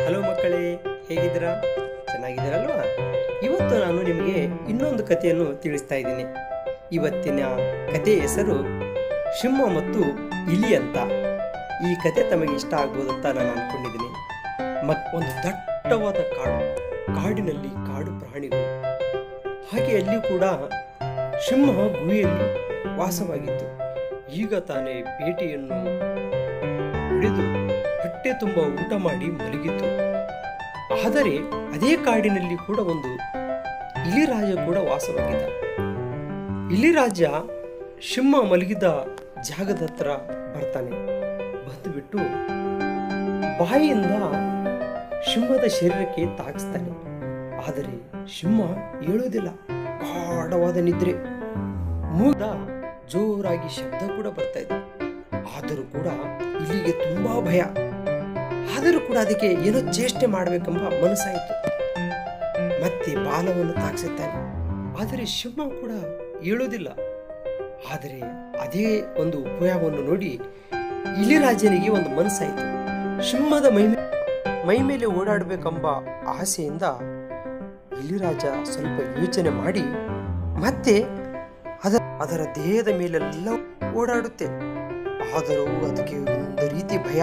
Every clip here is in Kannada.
ಹಲೋ ಮಕ್ಕಳೇ ಹೇಗಿದ್ದೀರಾ ಚೆನ್ನಾಗಿದ್ದೀರಲ್ವಾ ಇವತ್ತು ನಾನು ನಿಮಗೆ ಇನ್ನೊಂದು ಕಥೆಯನ್ನು ತಿಳಿಸ್ತಾ ಇದ್ದೀನಿ ಇವತ್ತಿನ ಕಥೆಯ ಹೆಸರು ಸಿಂಹ ಮತ್ತು ಇಲಿ ಅಂತ ಈ ಕತೆ ತಮಗೆ ಇಷ್ಟ ಆಗ್ಬೋದು ಅಂತ ನಾನು ಅಂದ್ಕೊಂಡಿದ್ದೀನಿ ಮತ್ ಒಂದು ದಟ್ಟವಾದ ಕಾಡು ಕಾಡಿನಲ್ಲಿ ಕಾಡು ಪ್ರಾಣಿಗಳು ಹಾಗೆ ಅಲ್ಲಿ ಕೂಡ ಸಿಂಹ ಗುಹೆಯಲ್ಲಿ ವಾಸವಾಗಿತ್ತು ಈಗ ತಾನೇ ಬೇಟೆಯನ್ನು ಹಿಡಿದು ಹೊಟ್ಟೆ ತುಂಬ ಊಟ ಮಾಡಿ ಮಲಗಿತು ಆದರೆ ಅದೇ ಕಾಡಿನಲ್ಲಿ ಕೂಡ ಒಂದು ಇಲಿರಾಜ ಕೂಡ ವಾಸವಾಗಿದ್ದ ಇಲಿರಾಜ ಸಿಂಹ ಮಲಗಿದ ಜಾಗದ ಹತ್ರ ಬರ್ತಾನೆ ಬಂದುಬಿಟ್ಟು ಬಾಯಿಯಿಂದ ಸಿಂಹದ ಶರೀರಕ್ಕೆ ತಾಗಿಸ್ತಾನೆ ಆದರೆ ಸಿಂಹ ಹೇಳೋದಿಲ್ಲ ಗಾಢವಾದ ನಿದ್ರೆ ಮೂದ ಜೋರಾಗಿ ಶಬ್ದ ಕೂಡ ಬರ್ತಾ ಇದೆ ಆದರೂ ಕೂಡ ಇಲ್ಲಿಗೆ ತುಂಬಾ ಭಯ ಆದರೂ ಕೂಡ ಅದಕ್ಕೆ ಏನೋ ಚೇಷ್ಟೆ ಮಾಡಬೇಕೆಂಬ ಮನಸ್ಸಾಯಿತು ಮತ್ತೆ ಬಾಲವನ್ನು ತಾಗಿಸುತ್ತಾನೆ ಆದರೆ ಸಿಂಹ ಕೂಡ ಹೇಳೋದಿಲ್ಲ ಆದರೆ ಅದೇ ಒಂದು ಉಪಯೋಗವನ್ನು ನೋಡಿ ಇಲಿರಾಜನಿಗೆ ಒಂದು ಮನಸ್ಸಾಯಿತು ಸಿಂಹದ ಮೈ ಮೈ ಮೇಲೆ ಓಡಾಡಬೇಕೆಂಬ ಆಸೆಯಿಂದ ಇಲಿರಾಜ ಸ್ವಲ್ಪ ಯೋಚನೆ ಮಾಡಿ ಮತ್ತೆ ಅದ ಅದರ ದೇಹದ ಮೇಲೆಲ್ಲ ಓಡಾಡುತ್ತೆ ಆದರೂ ಅದಕ್ಕೆ ಒಂದು ರೀತಿ ಭಯ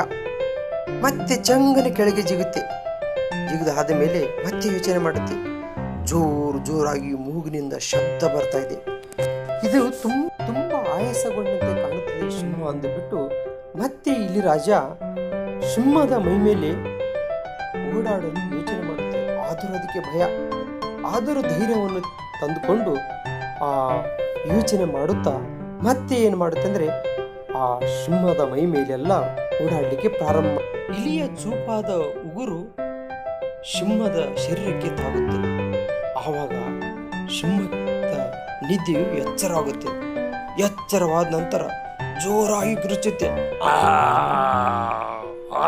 ಮತ್ತೆ ಚಂಗನ ಕೆಳಗೆ ಜಿಗುತ್ತೆ ಜಿಗಿದಾದ ಮೇಲೆ ಮತ್ತೆ ಯೋಚನೆ ಮಾಡುತ್ತೆ ಜೋರು ಜೋರಾಗಿ ಮೂಗಿನಿಂದ ಶಬ್ದ ಬರ್ತಾ ಇದೆ ಇದು ತುಂಬ ತುಂಬಾ ಆಯಾಸಗೊಂಡಂತೆ ಕಾಣುತ್ತದೆ ಸಿಂಹ ಅಂದುಬಿಟ್ಟು ಮತ್ತೆ ಇಲ್ಲಿ ರಾಜ ಸಿಂಹದ ಮೈ ಮೇಲೆ ಓಡಾಡಲು ಯೋಚನೆ ಮಾಡುತ್ತೆ ಆದರೂ ಅದಕ್ಕೆ ಭಯ ಆದರೂ ಧೈರ್ಯವನ್ನು ತಂದುಕೊಂಡು ಆ ಯೋಚನೆ ಮಾಡುತ್ತಾ ಮತ್ತೆ ಏನು ಮಾಡುತ್ತೆ ಅಂದ್ರೆ ಆ ಸಿಂಹದ ಮೈ ಮೇಲೆಲ್ಲ ಓಡಾಡಲಿಕ್ಕೆ ಪ್ರಾರಂಭ ಇಲಿಯ ಚೂಪಾದ ಉಗುರು ಸಿಂಹದ ಶರೀರಕ್ಕೆ ತಾಗುತ್ತೆ ಆವಾಗ ಸಿಂಹದ ನಿದ್ದೆಯು ಎಚ್ಚರವಾಗುತ್ತೆ ಎಚ್ಚರವಾದ ನಂತರ ಜೋರಾಗಿ ಕಿರುಚುತ್ತೆ ಆ, ಆ,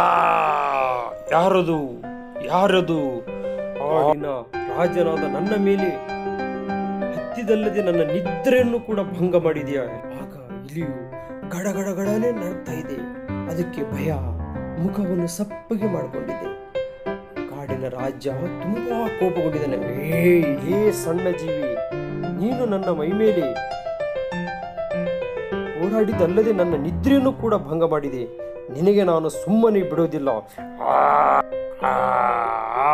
ಯಾರದು ಯಾರದು ಆಡಿನ ರಾಜನಾದ ನನ್ನ ಮೇಲೆ ಹತ್ತಿದಲ್ಲದೆ ನನ್ನ ನಿದ್ರೆಯನ್ನು ಕೂಡ ಭಂಗ ಮಾಡಿದೆಯಾ ಆಗ ಇಲಿಯು ಗಡಗಡಗಡನೆ ನಡ್ತಾ ಇದೆ ಅದಕ್ಕೆ ಭಯ ಮುಖವನ್ನು ಸಪ್ಪಗೆ ಮಾಡಿಕೊಂಡಿದೆ ಕಾಡಿನ ರಾಜ್ಯ ತುಂಬಾ ಕೋಪಗೊಂಡಿದ್ದಾನೆ ಏ ಏ ಸಣ್ಣ ಜೀವಿ ನೀನು ನನ್ನ ಮೈ ಮೇಲೆ ಓಡಾಡಿದ್ದಲ್ಲದೆ ನನ್ನ ನಿದ್ರೆಯನ್ನು ಕೂಡ ಭಂಗ ಮಾಡಿದೆ ನಿನಗೆ ನಾನು ಸುಮ್ಮನೆ ಬಿಡೋದಿಲ್ಲ ಆ, ಆ, ಆ,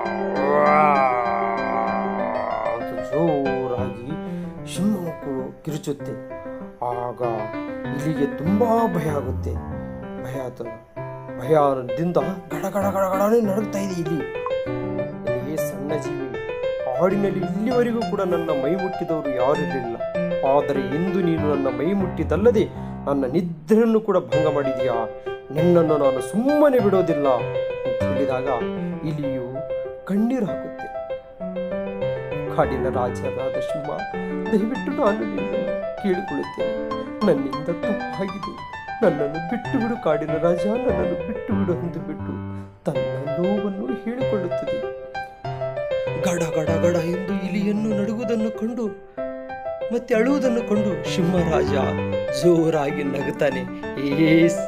ಅಂತ ಜೋರಾಗಿ ಸಿಂಹಕ್ಕೂ ಕಿರುಚುತ್ತೆ ಆಗ ಇಲ್ಲಿಗೆ ತುಂಬಾ ಭಯ ಆಗುತ್ತೆ ಭಯ ಆತ ಭಯದಿಂದ ಗಡ ಗಡ ಗಡ ಗಡನೆ ನಡುಗ್ತಾ ಇದೆ ಇಲ್ಲಿ ಇದೇ ಸಣ್ಣ ಜೀವಿ ಕಾಡಿನಲ್ಲಿ ಇಲ್ಲಿವರೆಗೂ ಕೂಡ ನನ್ನ ಮೈ ಮುಟ್ಟಿದವರು ಯಾರಿರಲಿಲ್ಲ ಆದರೆ ಇಂದು ನೀನು ನನ್ನ ಮೈ ಮುಟ್ಟಿದಲ್ಲದೆ ನನ್ನ ನಿದ್ರೆಯನ್ನು ಕೂಡ ಭಂಗ ಮಾಡಿದೀಯಾ ನಿನ್ನನ್ನು ನಾನು ಸುಮ್ಮನೆ ಬಿಡೋದಿಲ್ಲ ಅಂತ ಹೇಳಿದಾಗ ಇಲಿಯು ಕಣ್ಣೀರು ಹಾಕುತ್ತೆ ಕಾಡಿನ ರಾಜನಾದ ಸಿಂಹ ದಯವಿಟ್ಟು ನಾನು ನಿನ್ನನ್ನು ಕೇಳಿಕೊಳ್ಳುತ್ತೇನೆ ನನ್ನಿಂದ ತಪ್ಪಾಗಿದೆ ನನ್ನನ್ನು ಬಿಟ್ಟು ಬಿಡು ಕಾಡಿನ ರಾಜ ನನ್ನನ್ನು ಬಿಟ್ಟು ಬಿಡು ಎಂದು ಬಿಟ್ಟು ತನ್ನ ನೋವನ್ನು ಹೇಳಿಕೊಳ್ಳುತ್ತದೆ ಗಡ ಗಡ ಗಡ ಎಂದು ಇಲಿಯನ್ನು ನಡುಗುವುದನ್ನು ಕಂಡು ಮತ್ತೆ ಅಳುವುದನ್ನು ಕಂಡು ಸಿಂಹರಾಜ ಜೋರಾಗಿ ನಗುತ್ತಾನೆ ಏಸ್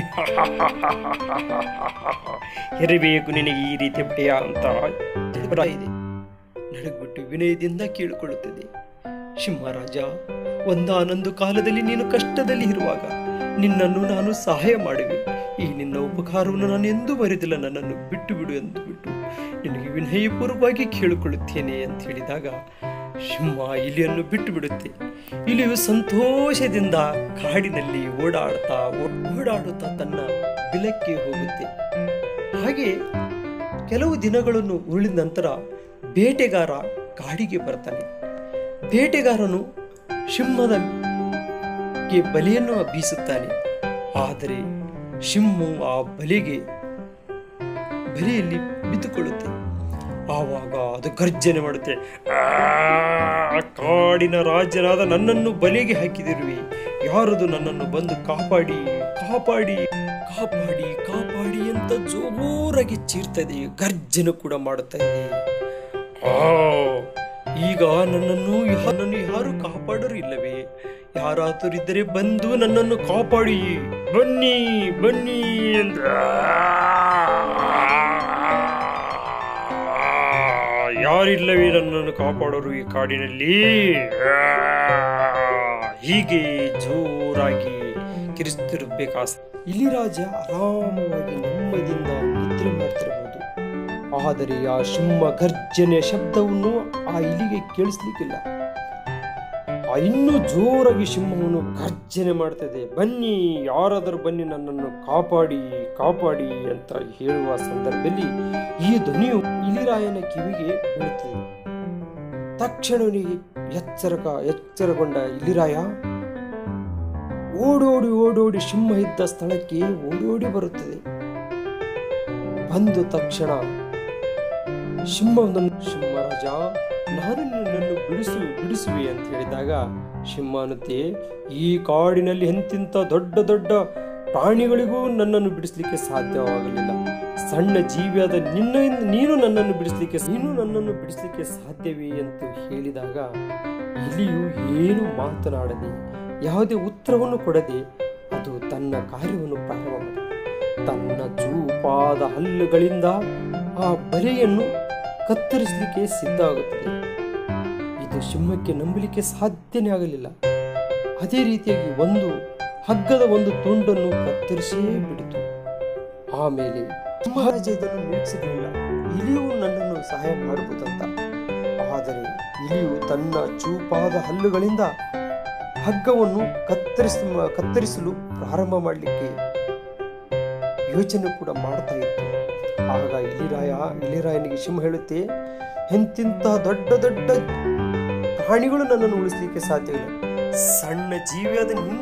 ಇರಬೇಕು ನಿನಗೆ ಈ ರೀತಿ ಭಯ ಅಂತ ತಿಳಿಬರ ಇದೆ ನಡುಗ್ಬಿಟ್ಟು ವಿನಯದಿಂದ ಕೇಳಿಕೊಳ್ಳುತ್ತದೆ ಸಿಂಹರಾಜ ಒಂದಾನೊಂದು ಕಾಲದಲ್ಲಿ ನೀನು ಕಷ್ಟದಲ್ಲಿ ಇರುವಾಗ ನಿನ್ನನ್ನು ನಾನು ಸಹಾಯ ಮಾಡುವೆ ಈ ನಿನ್ನ ಉಪಕಾರವನ್ನು ನಾನು ಎಂದೂ ಮರೆತಿಲ್ಲ ನನ್ನನ್ನು ಬಿಟ್ಟು ಬಿಡು ಎಂದು ಬಿಟ್ಟು ನಿನಗೆ ವಿನಯಪೂರ್ವವಾಗಿ ಕೇಳಿಕೊಳ್ಳುತ್ತೇನೆ ಅಂತ ಹೇಳಿದಾಗ ಸಿಂಹ ಇಲಿಯನ್ನು ಬಿಟ್ಟು ಬಿಡುತ್ತೆ ಇಲಿಯು ಸಂತೋಷದಿಂದ ಕಾಡಿನಲ್ಲಿ ಓಡಾಡ್ತಾ ಓಡಾಡುತ್ತಾ ತನ್ನ ಬಿಲಕ್ಕೆ ಹೋಗುತ್ತೆ ಹಾಗೆ ಕೆಲವು ದಿನಗಳನ್ನು ಉರುಳಿದ ನಂತರ ಬೇಟೆಗಾರ ಕಾಡಿಗೆ ಬರ್ತಾನೆ ಬೇಟೆಗಾರನು ಸಿಂಹದ ಗೆ ಬಲೆಯನ್ನು ಬೀಸುತ್ತಾನೆ ಆದರೆ ಸಿಂಹವು ಆ ಬಲೆಗೆ ಬಲೆಯಲ್ಲಿ ಬಿದ್ದುಕೊಳ್ಳುತ್ತೆ ಆವಾಗ ಅದು ಗರ್ಜನೆ ಮಾಡುತ್ತೆ "ಆ, ಕಾಡಿನ ರಾಜನಾದ ನನ್ನನ್ನು ಬಲೆಗೆ ಹಾಕಿದಿರುವೆ ಯಾರದು ನನ್ನನ್ನು ಬಂದು ಕಾಪಾಡಿ ಕಾಪಾಡಿ ಕಾಪಾಡಿ ಕಾಪಾಡಿ ಅಂತ ಜೋರಾಗಿ ಚೀರ್ತದೆ ಗರ್ಜನೆ ಕೂಡ ಮಾಡುತ್ತಾ ಇದೆ ಆ, ಈಗ ನನ್ನನ್ನು ನನ್ನನ್ನು ಯಾರು ಕಾಪಾಡರು ಇಲ್ಲವೇ ಯಾರಾದರೂ ಇದ್ದರೆ ಬಂದು ನನ್ನನ್ನು ಕಾಪಾಡಿ ಬನ್ನಿ ಬನ್ನಿ ಅಂತ ಯಾರಿಲ್ಲವೇ ನನ್ನನ್ನು ಕಾಪಾಡೋರು ಈ ಕಾಡಿನಲ್ಲಿ ಆ, ಹೀಗೆ ಜೋರಾಗಿ ಕಿರಿಸ್ತಿರ್ಬೇಕಾ ಇಲಿರಾಜ ಆರಾಮವಾಗಿ ನೆಮ್ಮದಿಯಿಂದ ನಿದ್ರೆ ಮಾಡ್ತಿರಬಹುದು ಆದರೆ ಆ ಸಿಂಹ ಗರ್ಜನೆಯ ಶಬ್ದವನ್ನು ಆ ಇಲಿಗೆ ಕೇಳಿಸ್ಲಿಕ್ಕಿಲ್ಲ ಆ ಇನ್ನೂ ಜೋರಾಗಿ ಸಿಂಹವನ್ನು ಗರ್ಜನೆ ಮಾಡ್ತದೆ ಬನ್ನಿ ಯಾರಾದರೂ ಬನ್ನಿ ನನ್ನನ್ನು ಕಾಪಾಡಿ ಕಾಪಾಡಿ ಅಂತ ಹೇಳುವ ಸಂದರ್ಭದಲ್ಲಿ ಈ ಧ್ವನಿಯು ಇಲಿರಾಯನ ಕಿವಿಗೆ ಬೀಳುತ್ತದೆ ತಕ್ಷಣವನಿಗೆ ಎಚ್ಚರಕ ಎಚ್ಚರಗೊಂಡ ಇಲಿರಾಯ ಓಡೋಡಿ ಓಡೋಡಿ ಸಿಂಹ ಇದ್ದ ಸ್ಥಳಕ್ಕೆ ಓಡೋಡಿ ಬರುತ್ತದೆ ಬಂದ ತಕ್ಷಣ ಸಿಂಹವನ್ನು ಸಿಂಹರಾಜ ನಾನು ನಿನ್ನನ್ನು ಬಿಡಿಸು ಬಿಡಿಸುವೆ ಅಂತ ಹೇಳಿದಾಗ ಸಿಂಹ ಅನ್ನುತ್ತೆ ಈ ಕಾಡಿನಲ್ಲಿ ಎಂತಿಂತ ದೊಡ್ಡ ದೊಡ್ಡ ಪ್ರಾಣಿಗಳಿಗೂ ನನ್ನನ್ನು ಬಿಡಿಸ್ಲಿಕ್ಕೆ ಸಾಧ್ಯವಾಗಲಿಲ್ಲ ಸಣ್ಣ ಜೀವಿಯಾದ ನಿನ್ನ ನೀನು ನನ್ನನ್ನು ಬಿಡಿಸ್ಲಿಕ್ಕೆ ನೀನು ನನ್ನನ್ನು ಬಿಡಿಸ್ಲಿಕ್ಕೆ ಸಾಧ್ಯವೇ ಅಂತ ಹೇಳಿದಾಗ ಇಲಿಯು ಏನು ಮಾತನಾಡದೆ ಯಾವುದೇ ಉತ್ತರವನ್ನು ಕೊಡದೆ ಅದು ತನ್ನ ಕಾರ್ಯವನ್ನು ಪ್ರಾರಂಭ ಮಾಡಿದೆ ತನ್ನ ಚೂಪಾದ ಹಲ್ಲುಗಳಿಂದ ಆ ಬಲೆಯನ್ನು ಕತ್ತರಿಸಲಿಕ್ಕೆ ಸಿದ್ಧ ಆಗುತ್ತದೆ ಇದು ಸಿಂಹಕ್ಕೆ ನಂಬಲಿಕ್ಕೆ ಸಾಧ್ಯನೇ ಆಗಲಿಲ್ಲ ಅದೇ ರೀತಿಯಾಗಿ ಒಂದು ಹಗ್ಗದ ಒಂದು ತುಂಡನ್ನು ಕತ್ತರಿಸೇ ಬಿಡಿತು ಆಮೇಲೆ ಮಹಾರಾಜ ಇದನ್ನು ನಿರೀಕ್ಷಿಸಲಿಲ್ಲ ಇಲಿಯು ನನ್ನನ್ನು ಸಹಾಯ ಮಾಡಬಹುದಂತ ಆದರೆ ಇಲಿಯು ತನ್ನ ಚೂಪಾದ ಹಲ್ಲುಗಳಿಂದ ಹಗ್ಗವನ್ನು ಕತ್ತರಿಸ ಕತ್ತರಿಸಲು ಪ್ರಾರಂಭ ಮಾಡಲಿಕ್ಕೆ ಯೋಚನೆ ಕೂಡ ಮಾಡ್ತಾ ಇತ್ತು ಆಗ ಇಲಿರಾಯ ಇಲಿರಾಯನಿಗೆ ಸಿಂಹ ಹೇಳುತ್ತೆ ಎಂತಿಂತ ದೊಡ್ಡ ದೊಡ್ಡ ಪ್ರಾಣಿಗಳು ನನ್ನನ್ನು ಉಳಿಸ್ಲಿಕ್ಕೆ ಸಾಧ್ಯವಿಲ್ಲ ಸಣ್ಣ ಜೀವಿಯಾದ ನಿನ್ನ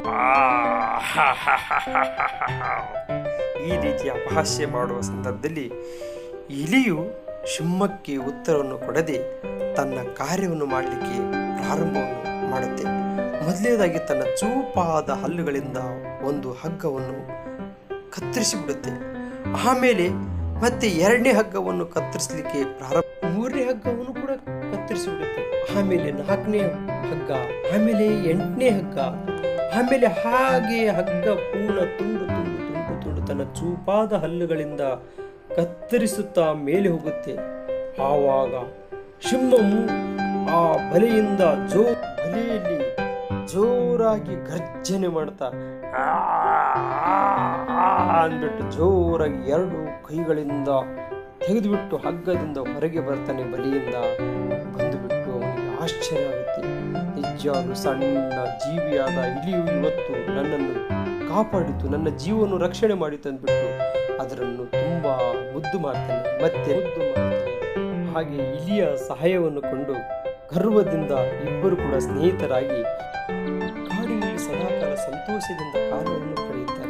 ಈ ರೀತಿಯ ಅಪಹಾಸ್ಯ ಮಾಡುವ ಸಂದರ್ಭದಲ್ಲಿ ಇಲಿಯು ಸಿಂಹಕ್ಕೆ ಉತ್ತರವನ್ನು ಕೊಡದೆ ತನ್ನ ಕಾರ್ಯವನ್ನು ಮಾಡಲಿಕ್ಕೆ ಪ್ರಾರಂಭವನ್ನು ಮಾಡುತ್ತೆ ಮೊದಲನೇದಾಗಿ ತನ್ನ ಚೂಪಾದ ಹಲ್ಲುಗಳಿಂದ ಒಂದು ಹಗ್ಗವನ್ನು ಕತ್ತರಿಸಿ ಬಿಡುತ್ತೆ ಆಮೇಲೆ ಮತ್ತೆ ಎರಡನೇ ಹಗ್ಗವನ್ನು ಕತ್ತರಿಸಲಿಕ್ಕೆ ಪ್ರಾರಂಭ ಮೂರನೇ ಹಗ್ಗವನ್ನು ಕೂಡ ಕತ್ತರಿಸಿ ಬಿಡುತ್ತೆ ಆಮೇಲೆ ನಾಲ್ಕನೇ ಹಗ್ಗ ಆಮೇಲೆ ಎಂಟನೇ ಹಗ್ಗ ಆಮೇಲೆ ಹಾಗೆ ಹಗ್ಗ ಪೂರ್ಣ ತುಂಡು ತುಂಡು ತುಂಡು ತುಂಡು ತನ್ನ ಚೂಪಾದ ಹಲ್ಲುಗಳಿಂದ ಕತ್ತರಿಸುತ್ತಾ ಮೇಲೆ ಹೋಗುತ್ತೆ ಆವಾಗ ಸಿಂಹವು ಆ ಬಲೆಯಿಂದ ಜೋ ಬಲೆಯಲ್ಲಿ ಜೋರಾಗಿ ಗರ್ಜನೆ ಮಾಡ್ತಾ ಆ, ಆ ಅಂದ್ಬಿಟ್ಟು ಜೋರಾಗಿ ಎರಡು ಕೈಗಳಿಂದ ತೆಗೆದುಬಿಟ್ಟು ಹಗ್ಗದಿಂದ ಹೊರಗೆ ಬರ್ತಾನೆ ಬಲಿಯಿಂದ ಬಂದುಬಿಟ್ಟು ಅವನಿಗೆ ಆಶ್ಚರ್ಯ ಆಗುತ್ತೆ ನಿಜವಾಗ್ಲೂ ಸಣ್ಣ ಜೀವಿಯಾದ ಇಲಿಯು ಇವತ್ತು ನನ್ನನ್ನು ಕಾಪಾಡಿತು ನನ್ನ ಜೀವವನ್ನು ರಕ್ಷಣೆ ಮಾಡಿತು ಅಂದ್ಬಿಟ್ಟು ಅದರನ್ನು ತುಂಬಾ ಮುದ್ದು ಮಾಡ್ತಾನೆ ಮತ್ತೆ ಮುದ್ದು ಮಾಡ್ತಾನೆ ಹಾಗೆ ಇಲಿಯ ಸಹಾಯವನ್ನು ಕೊಂಡು ಗರ್ವದಿಂದ ಇಬ್ಬರು ಕೂಡ ಸ್ನೇಹಿತರಾಗಿ ಕಾಡಿನಲ್ಲಿ ಸದಾಕಾಲ ಸಂತೋಷದಿಂದ ಕಾಲವನ್ನು ಕಳೆಯುತ್ತಾರೆ